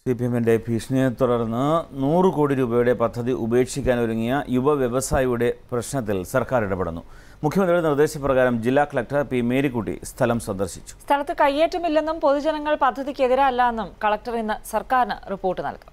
C P എമ്മിൻ്റെ ഭീഷണിയെ തുടർന്ന് നൂറ് കോടി രൂപയുടെ പദ്ധതി ഉപേക്ഷിക്കാൻ ഒരുങ്ങിയ യുവ വ്യവസായിയുടെ പ്രശ്നത്തിൽ സർക്കാർ ഇടപെടുന്നു മുഖ്യമന്ത്രിയുടെ നിർദ്ദേശപ്രകാരം ജില്ലാ കളക്ടർ പി മേരിക്കുട്ടി സ്ഥലം സന്ദർശിച്ചു സ്ഥലത്ത് കയ്യേറ്റമില്ലെന്നും പൊതുജനങ്ങൾ പദ്ധതിക്കെതിരല്ല എന്നും കളക്ടർ ഇന്ന് സർക്കാരിന് റിപ്പോർട്ട് നൽകും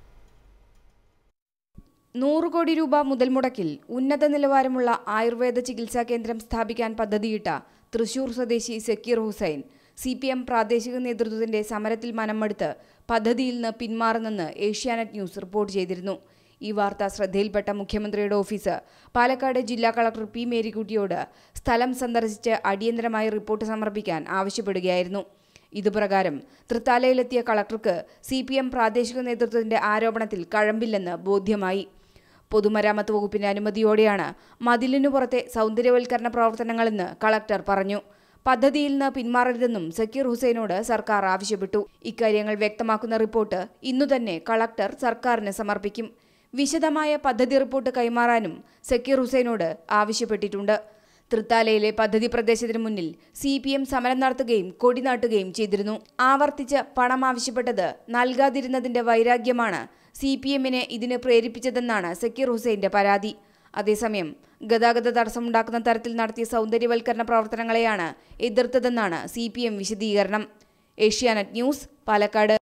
നൂറ് കോടി രൂപ മുതൽ മുടക്കിൽ ഉന്നത നിലവാരമുള്ള ആയുർവേദ ചികിത്സാ കേന്ദ്രം സ്ഥാപിക്കാൻ പദ്ധതിയിട്ട തൃശൂർ സ്വദേശി Zakir Hussain C P M പ്രാദേശിക നേതൃത്വത്തിന്റെ സമരത്തിൽ മനംമടുത്ത് പദ്ധതിയിൽ നിന്ന് പിന്മാറുന്നെന്ന് ഏഷ്യാനെറ്റ് ന്യൂസ് റിപ്പോർട്ട് ചെയ്തിരുന്നു ഈ വാർത്ത ശ്രദ്ധയിൽപ്പെട്ട മുഖ്യമന്ത്രിയുടെ ഓഫീസ് പാലക്കാട് ജില്ലാ കളക്ടർ പി മേരിക്കുട്ടിയോട് സ്ഥലം സന്ദർശിച്ച് അടിയന്തരമായി റിപ്പോർട്ട് സമർപ്പിക്കാൻ ആവശ്യപ്പെടുകയായിരുന്നു ഇതുപ്രകാരം തൃത്താലയിലെത്തിയ കളക്ടർക്ക് സി പി എം പ്രാദേശിക നേതൃത്വത്തിന്റെ ആരോപണത്തിൽ കഴമ്പില്ലെന്ന് ബോധ്യമായി പൊതുമരാമത്ത് വകുപ്പിന്റെ അനുമതിയോടെയാണ് മതിലിനു പുറത്തെ സൗന്ദര്യവൽക്കരണ പ്രവർത്തനങ്ങളെന്ന് കളക്ടർ പറഞ്ഞു പദ്ധതിയിൽ നിന്ന് പിന്മാറരുതെന്നും സക്കീർ ഹുസൈനോട് സർക്കാർ ആവശ്യപ്പെട്ടു ഇക്കാര്യങ്ങൾ വ്യക്തമാക്കുന്ന റിപ്പോർട്ട് ഇന്നു തന്നെ കളക്ടർ സർക്കാരിന് സമർപ്പിക്കും വിശദമായ പദ്ധതി റിപ്പോർട്ട് കൈമാറാനും സക്കീർ ഹുസൈനോട് ആവശ്യപ്പെട്ടിട്ടുണ്ട് തൃത്താലയിലെ പദ്ധതി പ്രദേശത്തിന് മുന്നിൽ സി പി എം സമരം നടത്തുകയും കൊടിനാട്ടുകയും ചെയ്തിരുന്നു ആവർത്തിച്ച് പണം ആവശ്യപ്പെട്ടത് നൽകാതിരുന്നതിന്റെ വൈരാഗ്യമാണ് സി പി എമ്മിനെ ഇതിന് പ്രേരിപ്പിച്ചതെന്നാണ് സക്കീർ ഹുസൈന്റെ പരാതി അതേസമയം ഗതാഗത തടസ്സമുണ്ടാക്കുന്ന തരത്തിൽ നടത്തിയ സൗന്ദര്യവൽക്കരണ പ്രവർത്തനങ്ങളെയാണ് എതിർത്തതെന്നാണ് സി പി എം വിശദീകരണം ഏഷ്യാനെറ്റ് ന്യൂസ് പാലക്കാട്